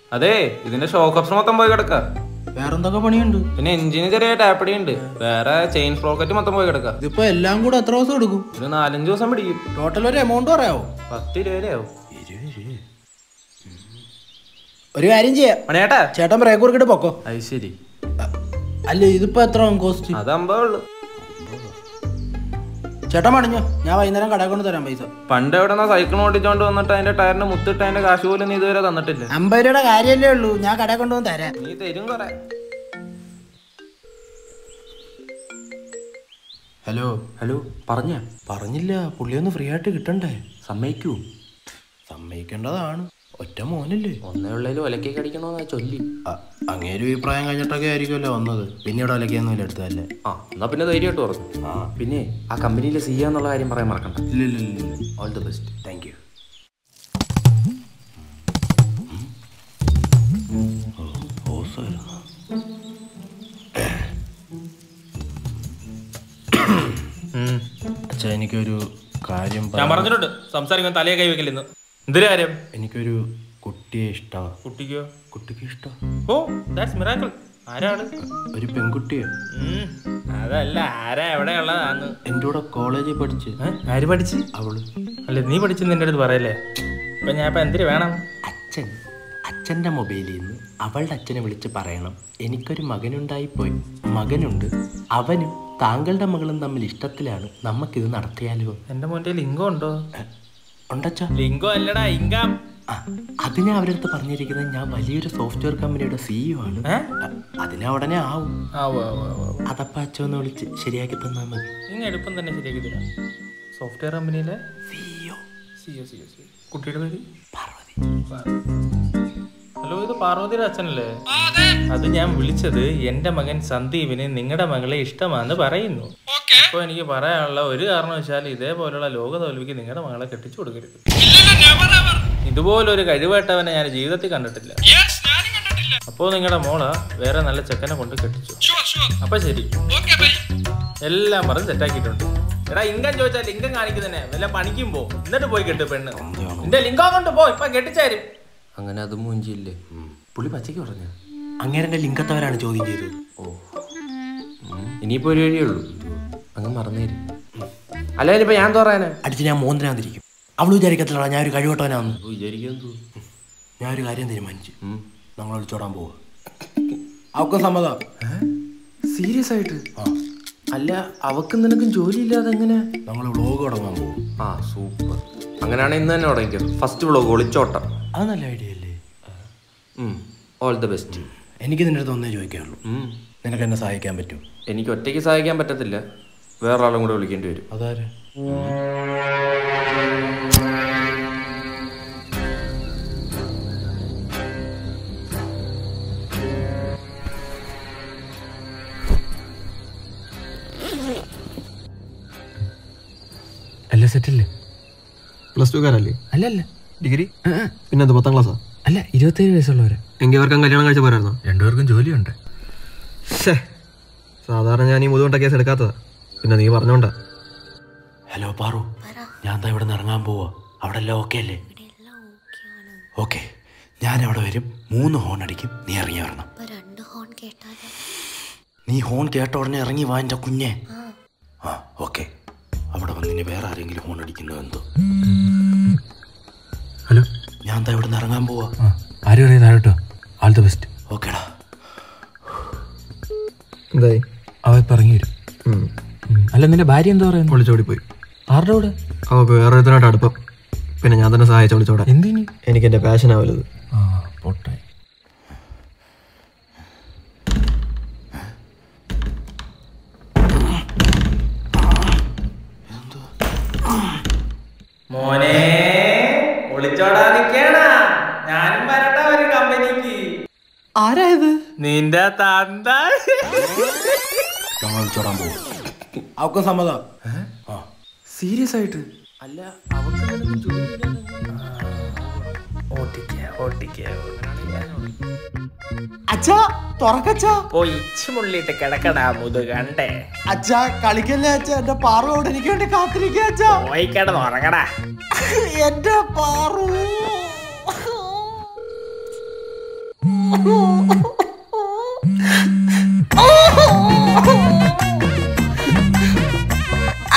അതെ ഇതിന്റെ shock ups മൊത്തം പോയി കിടക്ക വേറെന്തൊക്കെ പണിയുണ്ട് പിന്നെ എഞ്ചിന് ചെറിയ ടാപ്പടി ഉണ്ട് വേറെ ചെയിൻ സ്പ്രോക്കറ്റ് മൊത്തം പോയി കിടക്ക ഇതിപ്പോ എല്ലാം കൂടെ എത്ര ദിവസം എടുക്കും ഒരു നാലഞ്ച് ദിവസം പിടിക്കും ടോട്ടൽ ഒരു എമൗണ്ട് പറയാവോ പത്ത് ഇരുപതാവും ഒരു കാര്യം ചെയ്യാം മണിയേട്ടാ ചേട്ടൻ ബ്രേക്ക് കൊടുക്കിട്ട് പൊക്കോ അത് ശരി അ- അല്ല ഇതിപ്പോ എത്ര കോസ്റ്റ് അത് അമ്പതേ ഉള്ളു ചേട്ടൻ പണിഞ്ഞോ ഞാൻ വൈകുന്നേരം കടയിൽ കൊണ്ട് തരാം പൈസ പണ്ട് എവിടെ നിന്നാ സൈക്കിൾ ഓടിച്ചോണ്ട് വന്നിട്ട് അതിന്റെ ടയറിന് മുത്തിട്ട് അതിന്റെ കാശ് പോലും നീ ഇതുവരെ തന്നിട്ടില്ല അമ്പത് രൂപയുടെ കാര്യമല്ലേ ഉള്ളൂ ഞാൻ കടയിൽ കൊണ്ടുവന്ന് തരാം നീ തരും കൊറേ ഹലോ ഹലോ പറഞ്ഞ പറഞ്ഞില്ല പുള്ളി ഒന്ന് ഫ്രീ ആയിട്ട് കിട്ടണ്ടേ സമ്മതിക്കൂ സമ്മതിക്കേണ്ടതാണ് ഒറ്റ മോനല്ലേ ഒന്നേ ഉള്ളതിൽ ഒലക്കെ കടിക്കണോന്നാ ചൊല്ലി അ- അങ്ങേരും ഈ പ്രായം കഴിഞ്ഞിട്ടൊക്കെ ആയിരിക്കുമല്ലോ വന്നത് പിന്നീട് ഒലക്കൊന്നുമില്ല എടുത്തതല്ലേ ആ എന്നാ പിന്നെ ധൈര്യമായിട്ട് പറഞ്ഞു ആ പിന്നെ ആ കമ്പനിയിലെ സി എന്നുള്ള കാര്യം പറയാൻ മറക്കണ്ട ഇല്ല ഇല്ല ഇല്ല all the best thank you അച്ഛാ എനിക്കൊരു കാര്യം ഞാൻ പറ- പറഞ്ഞിട്ടുണ്ട് സംസാരിക്കാൻ തലയെ കൈ വെക്കില്ലെന്ന് എന്തൊരു കാര്യം എനിക്കൊരു കുട്ടിയെ ഇഷ്ടമാണ് കുട്ടിക്കോ കുട്ടിക്ക് ഇഷ്ടം ഓ ദാറ്റ്സ് മിറാക്കിൾ ആരാണ് ഒരു പെൺകുട്ടിയെ ഉം, അതല്ല ആരാ എവിടെയുള്ളതാന്ന് എൻ്റെ കൂടെ കോളേജിൽ പഠിച്ച് ഏ? ആര് പഠിച്ച് അവള് അല്ല നീ പഠിച്ച് നിന്റെ അടുത്ത് പറയല്ലേ അപ്പൊ ഞാൻ ഇപ്പൊ എന്തിനു വേണം അച്ഛൻ അച്ഛൻ്റെ മൊബൈലിൽ നിന്ന് അവളുടെ അച്ഛനെ വിളിച്ച് പറയണം എനിക്കൊരു മകനുണ്ടായിപ്പോയി മകനുണ്ട് അവനും താങ്കളുടെ മകളും തമ്മിൽ ഇഷ്ടത്തിലാണ് നമുക്കിത് നടത്തിയാലോ എന്റെ മോന്റെ ലിംഗം ഉണ്ടോ ഉണ്ടച്ച ലിംഗം അല്ലടാ ഇങ്കം അതിനെ അവരുടെ അടുത്ത് പറഞ്ഞിരിക്കുന്നത് ഞാൻ വലിയൊരു സോഫ്റ്റ്വെയർ കമ്പനിയുടെ സിഇഒ ആണ് ഏ? അ- അതിനെ ഉടനെ ആവും ആ ഉവ്വ് ഉവ്വ് ഉവ്വ് ഉവ്വ്. അതപ്പ അച്ഛൻ ഒന്ന് വിളിച്ച് ശരിയാക്കി തന്നാൽ മതി നിങ്ങൾ എളുപ്പം തന്നെ ശരിയാക്കി തരാം സോഫ്റ്റ്വെയർ കമ്പനിയിലെ സിഇഒ സിഒ സിഒ സി കുട്ടിയുടെ പേര് പാർവതി ഹലോ ഇത് പാർവതിയുടെ അച്ഛനല്ലേ അത് ഞാൻ വിളിച്ചത് എന്റെ മകൻ സന്ദീപിന് നിങ്ങളുടെ മകളെ ഇഷ്ടമാണെന്ന് പറയുന്നു അപ്പൊ എനിക്ക് പറയാനുള്ള ഒരു കാരണവശാൽ ഇതേപോലുള്ള ലോക തോൽവിക്ക് നിങ്ങളുടെ മകളെ കെട്ടിച്ചു കൊടുക്കരുത് ഇതുപോലൊരു കഴിവേട്ടവനെ ഞാൻ ജീവിതത്തിൽ കണ്ടിട്ടില്ല അപ്പോ നിങ്ങളുടെ മോള വേറെ നല്ല ചെക്കനെ കൊണ്ട് കെട്ടിച്ചു അപ്പൊ ശരി എല്ലാം പറഞ്ഞ് സെറ്റാക്കിയിട്ടുണ്ട് എടാ ഇങ്കം ചോദിച്ചാൽ ലിംഗം കാണിക്കുന്നതന്നെ വല്ല പണിക്കും പോ എന്നിട്ട് പോയി കെട്ടു പെണ്ണ് നിന്റെ ലിംഗം കൊണ്ട് പോ ഇപ്പൊ കെട്ടിച്ചാരും അങ്ങനെ അതും മൂഞ്ചിയില്ലേ പുള്ളി പച്ചയ്ക്ക് പറഞ്ഞ അങ്ങേരൻ്റെ ലിംഗത്തവരാണ് ചോദ്യം ചെയ്തത് ഓ ഉം. ഇനിയിപ്പോ ഒരു വഴിയുള്ളൂ അങ്ങ് മറന്നേര് അല്ല ഇനിയിപ്പോ ഞാൻ പറയാനാ അടിച്ച് ഞാൻ മോന്തനാന്നിരിക്കും അവൾ വിചാരിക്കത്തില്ല ഞാൻ ഒരു കഴിവട്ടവനാന്ന് വിചാരിക്കാൻ തോ ഞാൻ ഒരു കാര്യം തീരുമാനിച്ചു ഉം. ഞങ്ങൾ വിളിച്ചോടാൻ പോവാ അവക്കും സമ്മതം സീരിയസ് ആയിട്ട് അല്ല അവക്കും നിനക്കും ജോലി ഇല്ലാതെ എങ്ങനെ ഞങ്ങൾ വ്ളോഗ് തുടങ്ങാൻ പോകും ആ സൂപ്പർ അങ്ങനെയാണെങ്കിൽ ഇന്ന് തന്നെ തുടങ്ങിക്കോ ഫസ്റ്റ് വ്ളോഗ് ഒളിച്ചോട്ടം അത് നല്ല ഐഡിയ അല്ലേ ഓൾ ദ ബെസ്റ്റ് എനിക്ക് നിന്റെ അടുത്ത് ഒന്നേ ചോദിക്കാനുള്ളൂ നിനക്ക് എന്നെ സഹായിക്കാൻ പറ്റും എനിക്ക് ഒറ്റയ്ക്ക് സഹായിക്കാൻ പറ്റത്തില്ല വേറൊരാളും കൂടെ വിളിക്കേണ്ടി വരും അതാര് അല്ല സെറ്റല്ലേ പ്ലസ് ടു കാരല്ലേ അല്ല അല്ല ഡിഗ്രി പിന്നെ അത് പത്താം ക്ലാസ്സാ അല്ല ഇരുപത്തേഴ് വയസ്സുള്ളവര് എങ്കിൽ ഇവർക്കും കല്യാണം കഴിച്ച പോരായിരുന്നോ രണ്ടുപേർക്കും ജോലിയുണ്ട് ഷേ സാധാരണ ഞാൻ ഈ മുതുകൊണ്ട കേസ് എടുക്കാത്തതാ പിന്നെ നീ പറഞ്ഞോണ്ടാ ഹലോ പാറു ഞാൻ ദാ ഇവിടെ നിന്ന് ഇറങ്ങാൻ പോവാ അവിടെ എല്ലാം ഓക്കെ അല്ലേ ഓക്കെ ഞാൻ അവിടെ വരും മൂന്ന് ഹോൺ അടിക്കും നീ ഇറങ്ങി വരണം അപ്പൊ രണ്ട് ഹോൺ കേട്ടാലോ നീ ഹോൺ കേട്ട ഉടനെ ഇറങ്ങി വാ എൻ്റെ കുഞ്ഞെ ആ ഓക്കെ അവിടെ വന്ന് ഇനി വേറെ ആരെങ്കിലും ഹോൺ അടിക്കുന്നോ എന്തോ ഹലോ ഞാൻ ദാ ഇവിടെ നിന്ന് ഇറങ്ങാൻ പോവാ ആ ആരും അറിയാം താഴോട്ടോ ആൾ ദ ബെസ്റ്റ് ഓക്കേടാ എന്തായി അവ ഇപ്പം ഇറങ്ങി വരും ഉം. ഉം. അല്ല നിന്റെ ഭാര്യ എന്താ പറയുന്നു ഒളിച്ചോടി പോയി ആരുടെ കൂടെ അവൾക്ക് വേറൊരുത്തനായിട്ട് അടുപ്പം പിന്നെ ഞാൻ തന്നെ സഹായിച്ച ഒളിച്ചോടാൻ എന്തിന് എനിക്ക് എൻ്റെ പാഷനാ വലുത് ആ പോട്ടെ മോനെ ഒളിച്ചോടാ നിക്കണ ഞാനും വരട്ടെ ഒരു കമ്പനിക്ക് ആരായത് നിന്റെ തന്ത ഞങ്ങൾ വിളിച്ചോടാൻ പോവാ അവക്കും സമ്മതം ആ സീരിയസ് ആയിട്ട് അല്ല അവക്ക് നിനക്കും ജോലി ഇല്ലാതെ അച്ഛാ തുറക്കച്ചാ പോയി ഇച്ചു മുള്ളിട്ട് കിടക്കടാ മുതു കണ്ടേ അച്ഛാ കളിക്കല്ലേ അച്ഛാ എന്റെ പാറു അവിടെ എനിക്ക് വേണ്ടി കാത്തിരിക്കുക അച്ഛാ പോയി കിടന്ന് ഉറങ്ങടാ എന്റെ പാറു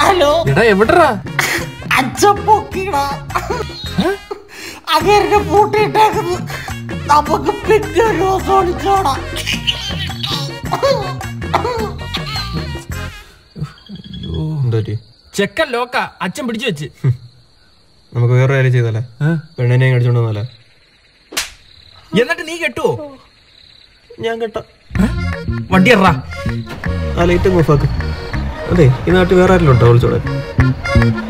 ഹലോ എടാ എവിടെടാ അച്ഛൻ പൊക്കിടാ അങ്ങനെ പൂട്ടിയിട്ടേക്കുന്നത് നമുക്ക് പിന്നെ ഒരു ദിവസം ഒളിച്ചോടാം എന്താ പറ്റി ചെക്കൻ ലോക്ക അച്ഛൻ പിടിച്ചു വെച്ച് നമുക്ക് വേറെ കാര്യം ചെയ്താലേ പെണ്ണിനെ അടിച്ചോണ്ട് വന്നാലേ എന്നിട്ട് നീ കെട്ടുവോ ഞാൻ കേട്ടോ വണ്ടി എറാ ആ ലൈറ്റ് ഓഫ് ആക്ക് അതെ ഈ നാട്ടിൽ വേറെ ആരെങ്കിലും ഉണ്ടോ വിളിച്ചോടെ